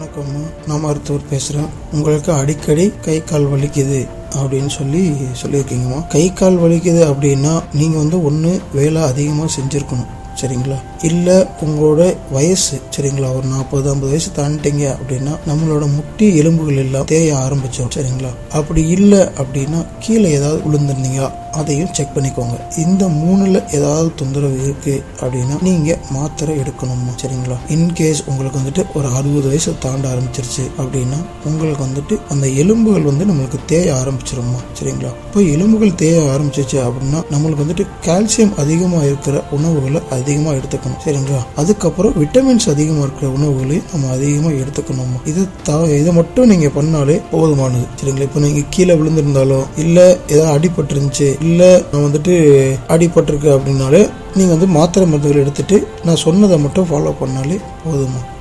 வணக்கம்மா நான் மருத்துவர் பேசுகிறேன் உங்களுக்கு அடிக்கடி கை கால் வலிக்குது அப்படின்னு சொல்லி சொல்லியிருக்கீங்கம்மா கை கால் வலிக்குது அப்படின்னா நீங்கள் வந்து ஒன்று வேலை அதிகமாக செஞ்சுருக்கணும் சரிங்களா இல்லை உங்களோட வயசு சரிங்களா ஒரு நாற்பது ஐம்பது வயசு தாண்டிட்டீங்க அப்படின்னா நம்மளோட முட்டி எலும்புகள் எல்லாம் தேய ஆரம்பிச்சோம் சரிங்களா அப்படி இல்லை அப்படின்னா கீழே ஏதாவது விழுந்திருந்தீங்க அதையும் செக் பண்ணிக்கோங்க இந்த மூணுல ஏதாவது தொந்தரவு இருக்கு அப்படின்னா நீங்க மாத்திரை எடுக்கணுமா சரிங்களா இன்கேஸ் உங்களுக்கு வந்துட்டு ஒரு அறுபது வயசு தாண்ட ஆரம்பிச்சிருச்சு அப்படின்னா உங்களுக்கு வந்துட்டு அந்த எலும்புகள் வந்து நம்மளுக்கு தேய ஆரம்பிச்சிருமா சரிங்களா இப்போ எலும்புகள் தேய ஆரம்பிச்சிச்சு அப்படின்னா நம்மளுக்கு வந்துட்டு கால்சியம் அதிகமாக இருக்கிற உணவுகளை அதிகமாக எடுத்துக்கணும் சரிங்களா அதுக்கப்புறம் விட்டமின்ஸ் அதிகமாக இருக்கிற உணவுகளையும் நம்ம அதிகமாக எடுத்துக்கணுமா இது த இதை மட்டும் நீங்க பண்ணாலே போதுமானது சரிங்களா இப்போ நீங்க கீழே விழுந்திருந்தாலோ இல்லை ஏதாவது அடிபட்டிருந்துச்சு இல்லை நான் வந்துட்டு அடிபட்டிருக்கு அப்படின்னாலே நீங்கள் வந்து மாத்திரை மருந்துகள் எடுத்துட்டு நான் சொன்னதை மட்டும் ஃபாலோ பண்ணாலே போதுமா